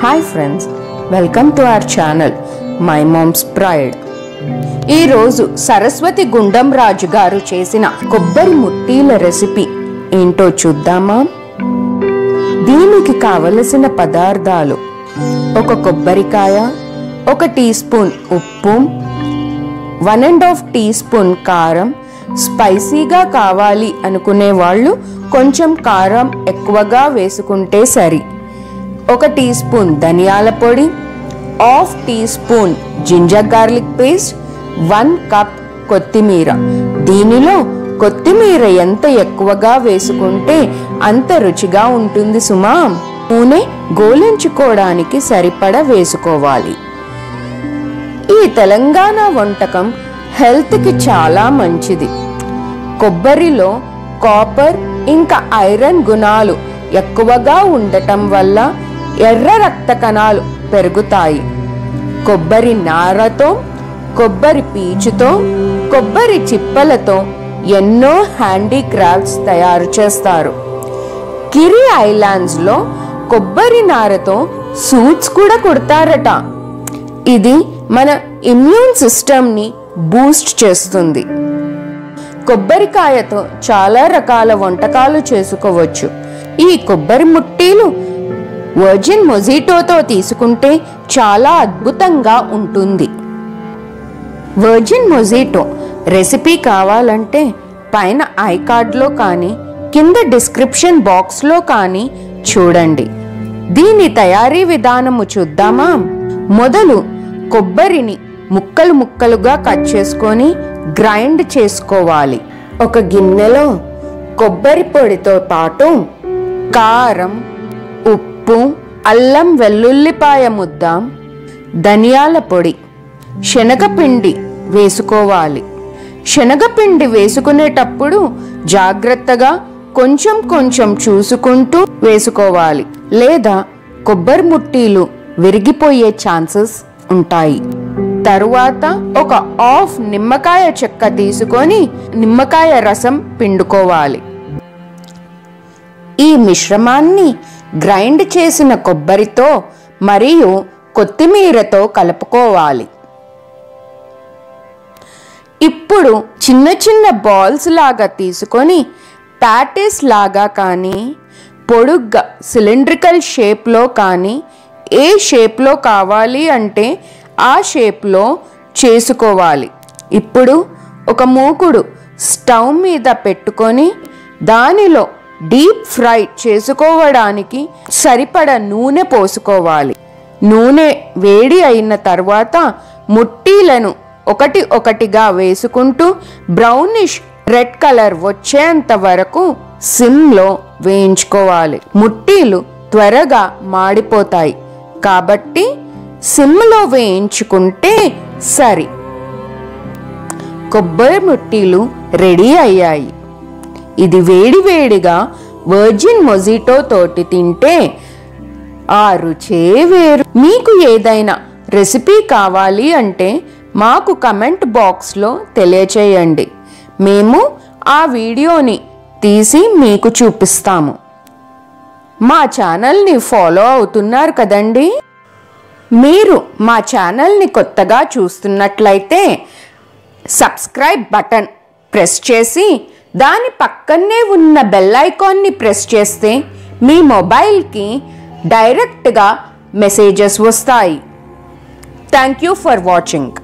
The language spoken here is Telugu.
hi friends welcome to our channel my mom's pride ఈరోజు సరస్వతి గుండం రాజు గారు చేసిన కొబ్బరి ముట్టీల రెసిపీ ఏంటో చూద్దామా దీనికి కావలసిన పదార్థాలు ఒక కొబ్బరికాయ ఒక టీ స్పూన్ ఉప్పు one and half teaspoon కారం స్పైసీగా కావాలి అనుకునే వాళ్ళు కొంచెం కారం ఎక్కువగా వేసుకుంటే సరి ఒక టీ స్పూన్ ధనియాల పొడి half teaspoon ginger garlic paste one cup కొత్తిమీర దీనిలో కొత్తిమీర ఎంత ఎక్కువగా వేసుకుంటే అంత రుచిగా ఉంటుంది సుమా నూనె గోలించుకోవడానికి సరిపడ వేసుకోవాలి ఈ తెలంగాణ వంటకం హెల్త్కి చాలా మంచిది కొబ్బరిలో కాపర్ ఇంకా ఐరన్ గుణాలు ఎక్కువగా ఉండటం వల్ల ఎర్ర రక్త కణాలు పెరుగుతాయి కొబ్బరి నారతో కొబ్బరి పీచుతో కొబ్బరి చిప్పలతో ఎన్నో హ్యాండీక్రాఫ్ట్స్ తయారు చేస్తారు కిరి ఐలాండ్స్లో కొబ్బరి నారతో సూట్స్ కూడా కుడతారట ఇది మన ఇమ్యూన్ సిస్టమ్ని బూస్ట్ చేస్తుంది కొబ్బరికాయతో చాలా రకాల వంటకాలు చేసుకోవచ్చు ఈ కొబ్బరి ముట్టీలు వర్జిన్ మొజిటోతో తీసుకుంటే చాలా అద్భుతంగా ఉంటుంది వర్జిన్ మొజిటో రెసిపీ కావాలంటే పైన ఐ కార్డ్లో కానీ కింద డిస్క్రిప్షన్ బాక్స్లో కానీ చూడండి దీని తయారీ విధానము చూద్దామా మొదలు కొబ్బరిని ముక్కలు ముక్కలుగా కట్ చేసుకొని గ్రైండ్ చేసుకోవాలి ఒక గిన్నెలో కొబ్బరి పొడితో పాటు కారం ఉప్పు అల్లం వెల్లుల్లిపాయ ముద్ద ధనియాల పొడి శనగపిండి వేసుకోవాలి శనగపిండి వేసుకునేటప్పుడు జాగ్రత్తగా కొంచెం కొంచెం చూసుకుంటూ వేసుకోవాలి లేదా కొబ్బరి ముట్టీలు విరిగిపోయే ఛాన్సెస్ ఉంటాయి తరువాత ఒక హాఫ్ నిమ్మకాయ చెక్క తీసుకొని నిమ్మకాయ రసం పిండుకోవాలి ఈ మిశ్రమాన్ని గ్రైండ్ చేసిన కొబ్బరితో మరియు కొత్తిమీరతో కలుపుకోవాలి ఇప్పుడు చిన్న చిన్న బాల్స్ లాగా తీసుకొని ప్యాటిస్ లాగా కానీ పొడుగ్గా సిలిండ్రికల్ షేప్లో కానీ ఏ షేప్లో కావాలి అంటే ఆ షేప్లో చేసుకోవాలి ఇప్పుడు ఒక మూకుడు స్టవ్ మీద పెట్టుకొని దానిలో డీప్ ఫ్రై చేసుకోవడానికి సరిపడ నూనె పోసుకోవాలి నూనె వేడి అయిన తర్వాత ముట్టీలను ఒకటి ఒకటిగా వేసుకుంటూ బ్రౌనిష్ రెడ్ కలర్ వచ్చేంత వరకు సిమ్లో వేయించుకోవాలి ముట్టీలు త్వరగా మాడిపోతాయి కాబట్టి సిమ్లో వేయించుకుంటే సరి కొబ్బరి ముట్టీలు రెడీ అయ్యాయి ఇది వేడివేడిగా వర్జిన్ మొజిటో తోటి తింటే ఆ రుచే వేరు మీకు ఏదైనా రెసిపీ కావాలి అంటే మాకు కమెంట్ బాక్స్లో తెలియచేయండి మేము ఆ వీడియోని తీసి మీకు చూపిస్తాము మా ఛానల్ని ఫాలో అవుతున్నారు కదండి మీరు మా ఛానల్ని కొత్తగా చూస్తున్నట్లయితే సబ్స్క్రైబ్ బటన్ ప్రెస్ చేసి దాని పక్కనే ఉన్న బెల్ ఐకాన్ని ప్రెస్ చేస్తే మీ మొబైల్కి డైరెక్ట్గా మెసేజెస్ వస్తాయి థ్యాంక్ యూ ఫర్ వాచింగ్